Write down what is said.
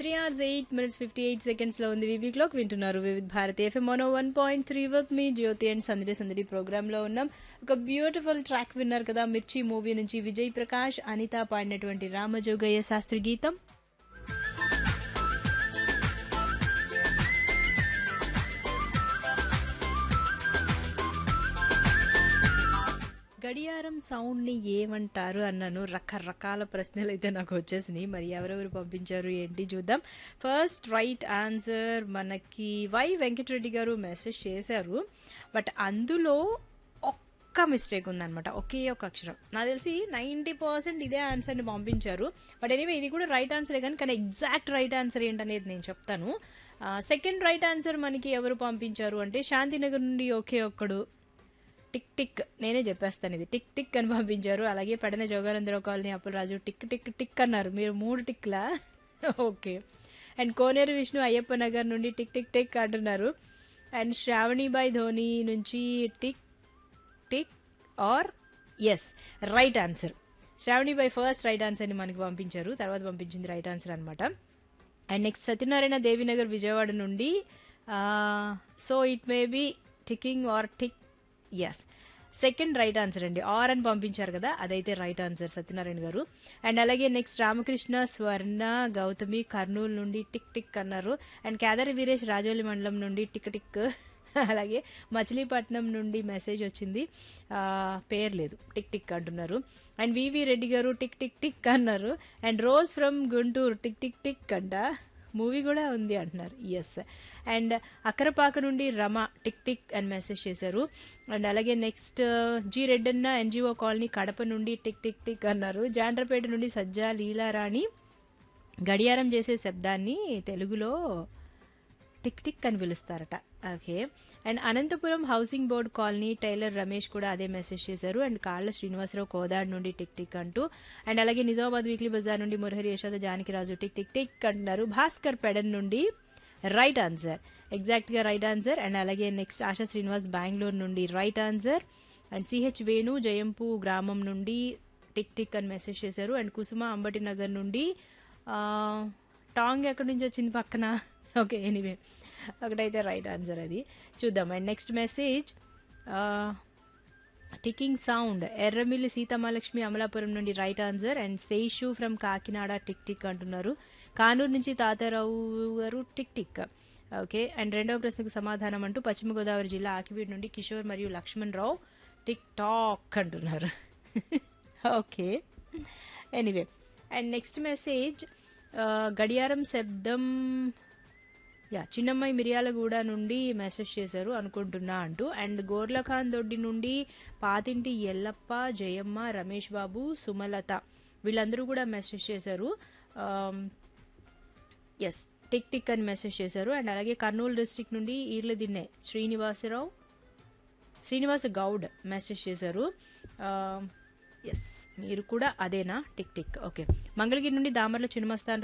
three hours eight minutes fifty eight సెకండ్స్లో ఉంది వివి క్లాక్ వింటున్నారు Vividh Bharati FM mono one point three with మీ జ్యోతి అండ్ సందడి సందడి ప్రోగ్రాంలో ఉన్నాం ఒక బ్యూటిఫుల్ ట్రాక్ విన్నారు కదా మిర్చి మూవీ నుంచి విజయ్ ప్రకాష్ అనిత పాడినటువంటి రామజోగయ్య శాస్త్రి గీతం గడియారం సౌండ్ని ఏమంటారు అన్నాను రకరకాల ప్రశ్నలు అయితే నాకు వచ్చేసినాయి మరి ఎవరెవరు పంపించారు ఏంటి చూద్దాం ఫస్ట్ రైట్ ఆన్సర్ మనకి వై వెంకటరెడ్డి గారు మెసేజ్ చేశారు బట్ అందులో ఒక్క మిస్టేక్ ఉందన్నమాట ఒకే ఒక అక్షరం నాకు తెలిసి నైంటీ పర్సెంట్ ఇదే ఆన్సర్ని పంపించారు బట్ ఎనీవే ఇది కూడా రైట్ ఆన్సరే కానీ కానీ ఎగ్జాక్ట్ రైట్ ఆన్సర్ ఏంటనేది నేను చెప్తాను సెకండ్ రైట్ ఆన్సర్ మనకి ఎవరు పంపించారు అంటే శాంతినగర్ నుండి ఒకే ఒక్కడు టిక్ టిక్ నేనే చెప్పేస్తాను ఇది టిక్ టిక్ అని పంపించారు అలాగే పడిన Joganandarao colony Appalaraju tick tick tick అన్నారు మీరు మూడు టిక్లా ఓకే అండ్ కోనేరు విష్ణు అయ్యప్ప నగర్ నుండి టిక్ టిక్ టిక్ అంటున్నారు అండ్ శ్రావణిబాయ్ ధోని నుంచి tick tick or yes right answer Sravanibai first right ఆన్సర్ని మనకి పంపించారు తర్వాత పంపించింది రైట్ ఆన్సర్ అనమాట అండ్ నెక్స్ట్ సత్యనారాయణ దేవినగర్ విజయవాడ నుండి so it may be ticking or tick yes second right answer అండి ఆర్ అని పంపించారు కదా అదైతే రైట్ ఆన్సర్ సత్యనారాయణ గారు అండ్ అలాగే నెక్స్ట్ రామకృష్ణ స్వర్ణ గౌతమి కర్నూలు నుండి టిక్ టిక్ అన్నారు అండ్ కేదారి వీరేష్ రాజోలి మండలం నుండి టిక్ టిక్ అలాగే మచిలీపట్నం నుండి మెసేజ్ వచ్చింది పేరు లేదు టిక్ టిక్ అంటున్నారు and V V Reddy garu tick tick tick అన్నారు and rose from Guntur tick tick tick అంట మూవీ కూడా ఉంది అంటున్నారు ఎస్ అండ్ అక్కరపాక నుండి రమ టిక్ టిక్ అని మెసేజ్ చేశారు అండ్ అలాగే next G Reddanna NGO colony Kadapa నుండి టిక్ టిక్ టిక్ అన్నారు జాండ్రపేట నుండి సజ్జా లీలారాణి గడియారం చేసే శబ్దాన్ని తెలుగులో టిక్ టిక్ అని పిలుస్తారట okay and Anantapuram housing board colony tailor Ramesh కూడా అదే మెసేజ్ చేశారు అండ్ కాళ్ళ శ్రీనివాసరావు కోదాడ్ నుండి టిక్ టిక్ అంటూ అండ్ అలాగే నిజామాబాద్ వీక్లీ బజార్ నుండి Murahari Yashoda Janakiraju tick tick tick అంటున్నారు భాస్కర్ పెడన్ నుండి రైట్ ఆన్సర్ ఎగ్జాక్ట్గా రైట్ ఆన్సర్ అండ్ అలాగే నెక్స్ట్ ఆశా శ్రీనివాస్ బెంగళూరు నుండి right answer and CH Venu Jayampu గ్రామం నుండి టిక్ టిక్ అని మెసేజ్ చేశారు అండ్ కుసుమ అంబటి నగర్ నుండి టాంగ్ ఎక్కడి నుంచి వచ్చింది పక్కన ఓకే ఎనీవే ఒకటైతే రైట్ ఆన్సర్ అది చూద్దాం and next message ticking sound Erramilli Seethamalakshmi Amalapuram నుండి right answer and Seshu from Kakinada tick tick అంటున్నారు కానూరు నుంచి తాతారావు గారు టిక్ టిక్ ఓకే అండ్ రెండవ ప్రశ్నకు సమాధానం అంటూ పశ్చిమ గోదావరి జిల్లా ఆకివీడ్ నుండి కిషోర్ మరియు లక్ష్మణ్ రావు టిక్ టాక్ అంటున్నారు okay anyway and next message గడియారం శబ్దం యా చిన్నమ్మాయి మిర్యాలగూడ నుండి మెసేజ్ చేశారు అనుకుంటున్నా అంటూ అండ్ గోర్లఖాన్ దొడ్డి నుండి పాతింటి ఎల్లప్ప జయమ్మ రమేష్ బాబు సుమలత వీళ్ళందరూ కూడా మెసేజ్ చేశారు ఎస్ టిక్ టిక్ అని మెసేజ్ చేశారు అండ్ అలాగే కర్నూలు డిస్టిక్ నుండి ఈర్ల దిన్నే శ్రీనివాసరావు శ్రీనివాస గౌడ్ మెసేజ్ చేశారు ఎస్ మీరు కూడా అదేనా టిక్ టిక్ ఓకే మంగళగిరి నుండి దామర్ల చిన్నమస్తాన్